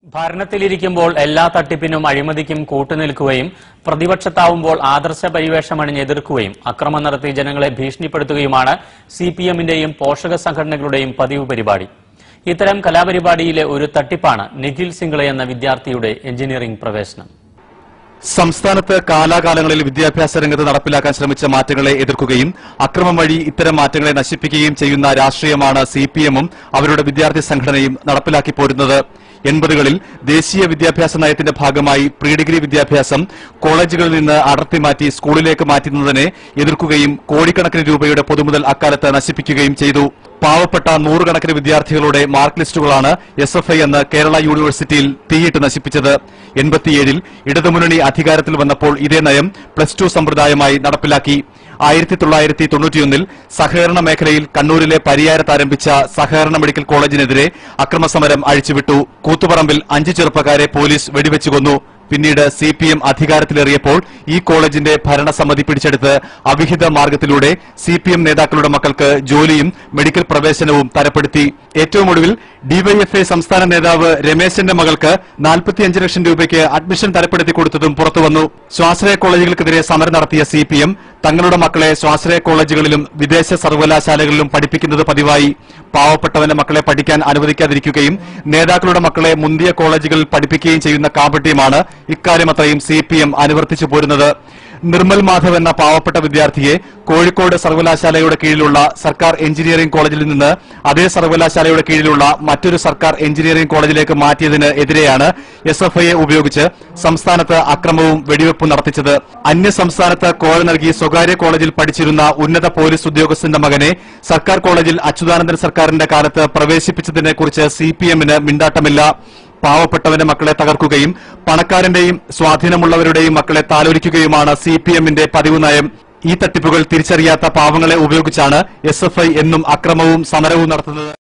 ഭരണത്തിലിരിക്കുമ്പോൾ എല്ലാ തട്ടിപ്പിനും അഴിമതിക്കും കൂട്ടുനിൽക്കുകയും പ്രതിപക്ഷത്താവുമ്പോൾ ആദർശ പരിവേഷമണിഞ്ഞ് എതിർക്കുകയും അക്രമം നടത്തി ജനങ്ങളെ ഭീഷണിപ്പെടുത്തുകയുമാണ് സി പി എമ്മിന്റെയും പോഷക സംഘടനകളുടെയും പതിവ് പരിപാടി ഇത്തരം കലാപരിപാടിയിലെ ഒരു തട്ടിപ്പാണ് നിഖിൽ സിംഗ്ളെ എന്ന വിദ്യാർത്ഥിയുടെ എഞ്ചിനീയറിംഗ് പ്രവേശനം സംസ്ഥാനത്ത് കാലാകാലങ്ങളിൽ വിദ്യാഭ്യാസ രംഗത്ത് നടപ്പിലാക്കാൻ ശ്രമിച്ച മാറ്റങ്ങളെ എതിർക്കുകയും അക്രമം വഴി ഇത്തരം മാറ്റങ്ങളെ നശിപ്പിക്കുകയും ചെയ്യുന്ന രാഷ്ട്രീയമാണ് സി പി എമ്മും അവരുടെ വിദ്യാർത്ഥി സംഘടനയും നടപ്പിലാക്കി പോരുന്നത് എൺപതുകളിൽ ദേശീയ വിദ്യാഭ്യാസ നയത്തിന്റെ ഭാഗമായി പ്രീ ഡിഗ്രി വിദ്യാഭ്യാസം കോളേജുകളിൽ നിന്ന് അടർത്തി മാറ്റി സ്കൂളിലേക്ക് മാറ്റുന്നതിനെ എതിർക്കുകയും കോടിക്കണക്കിന് രൂപയുടെ പൊതുമുതൽ അക്കാലത്ത് നശിപ്പിക്കുകയും ചെയ്തു പാവപ്പെട്ട നൂറുകണക്കിന് വിദ്യാർത്ഥികളുടെ മാർക്ക് ലിസ്റ്റുകളാണ് എസ് എഫ് ഐ എന്ന് കേരള യൂണിവേഴ്സിറ്റിയിൽ തീയിട്ട് നശിപ്പിച്ചത് എൺപത്തിയേഴിൽ ഇടതുമുന്നണി അധികാരത്തിൽ വന്നപ്പോൾ ഇതേ നയം പ്ലസ് ടു സമ്പ്രദായമായി നടപ്പിലാക്കി ആയിരത്തി തൊള്ളായിരത്തി തൊണ്ണൂറ്റിയൊന്നിൽ സഹകരണ മേഖലയിൽ കണ്ണൂരിലെ പരിയാരത്ത് ആരംഭിച്ച സഹകരണ മെഡിക്കൽ കോളേജിനെതിരെ അക്രമസമരം അഴിച്ചുവിട്ടു കൂത്തുപറമ്പിൽ അഞ്ച് ചെറുപ്പക്കാരെ പോലീസ് വെടിവെച്ചു കൊന്നു പിന്നീട് സി പി എം അധികാരത്തിലേറിയപ്പോൾ ഈ കോളേജിന്റെ ഭരണസമിതി പിടിച്ചെടുത്ത് അവിഹിത മാർഗത്തിലൂടെ സി പി എം നേതാക്കളുടെ മക്കൾക്ക് ജോലിയും മെഡിക്കൽ പ്രവേശനവും തരപ്പെടുത്തി ഏറ്റവും ഒടുവിൽ ഡിവൈഎഫ്ഐ സംസ്ഥാന നേതാവ് രമേശന്റെ മകൾക്ക് നാൽപ്പത്തിയഞ്ച് ലക്ഷം രൂപയ്ക്ക് അഡ്മിഷൻ തരപ്പെടുത്തി കൊടുത്തതും പുറത്തുവന്നു സ്വാശ്രയ കോളേജുകൾക്കെതിരെ സമരം നടത്തിയ സി പി എം തങ്ങളുടെ മക്കളെ സ്വാശ്രയ കോളേജുകളിലും വിദേശ സർവകലാശാലകളിലും പഠിപ്പിക്കുന്നത് പതിവായി പാവപ്പെട്ടവന്റെ മക്കളെ പഠിക്കാൻ അനുവദിക്കാതിരിക്കുകയും നേതാക്കളുടെ മക്കളെ മുന്തിയ കോളേജുകളിൽ പഠിപ്പിക്കുകയും ചെയ്യുന്ന കാപട്യമാണ് ഇക്കാര്യം അത്രയും സി പി എം അനുവർത്തിച്ചു പോരുന്നത് നിർമ്മൽ മാധവ് എന്ന പാവപ്പെട്ട വിദ്യാർത്ഥിയെ കോഴിക്കോട് സർവകലാശാലയുടെ കീഴിലുള്ള സർക്കാർ എഞ്ചിനീയറിംഗ് കോളേജിൽ നിന്ന് അതേ സർവകലാശാലയുടെ കീഴിലുള്ള മറ്റൊരു സർക്കാർ എഞ്ചിനീയറിംഗ് കോളേജിലേക്ക് മാറ്റിയതിന് എതിരെയാണ് എസ് എഫ് ഐയെ ഉപയോഗിച്ച് സംസ്ഥാനത്ത് അക്രമവും വെടിവെപ്പും നടത്തിച്ചത് അന്യ സംസ്ഥാനത്ത് കോഴ നൽകി സ്വകാര്യ കോളേജിൽ പഠിച്ചിരുന്ന ഉന്നത പോലീസ് ഉദ്യോഗസ്ഥന്റെ മകനെ സർക്കാർ കോളേജിൽ അച്യുതാനന്ദൻ സർക്കാരിന്റെ കാലത്ത് പ്രവേശിപ്പിച്ചതിനെ കുറിച്ച് സി പി എമ്മിന് മിണ്ടാട്ടമില്ല പാവപ്പെട്ടവന്റെ മക്കളെ തകർക്കുകയും പണക്കാരന്റെയും സ്വാധീനമുള്ളവരുടെയും മക്കളെ താലോലിക്കുകയുമാണ് സി പി എമ്മിന്റെ പതിവ് നയം ഈ തട്ടിപ്പുകൾ തിരിച്ചറിയാത്ത പാവങ്ങളെ ഉപയോഗിച്ചാണ് എസ് എഫ് ഐ എന്നും അക്രമവും സമരവും നടത്തുന്നത്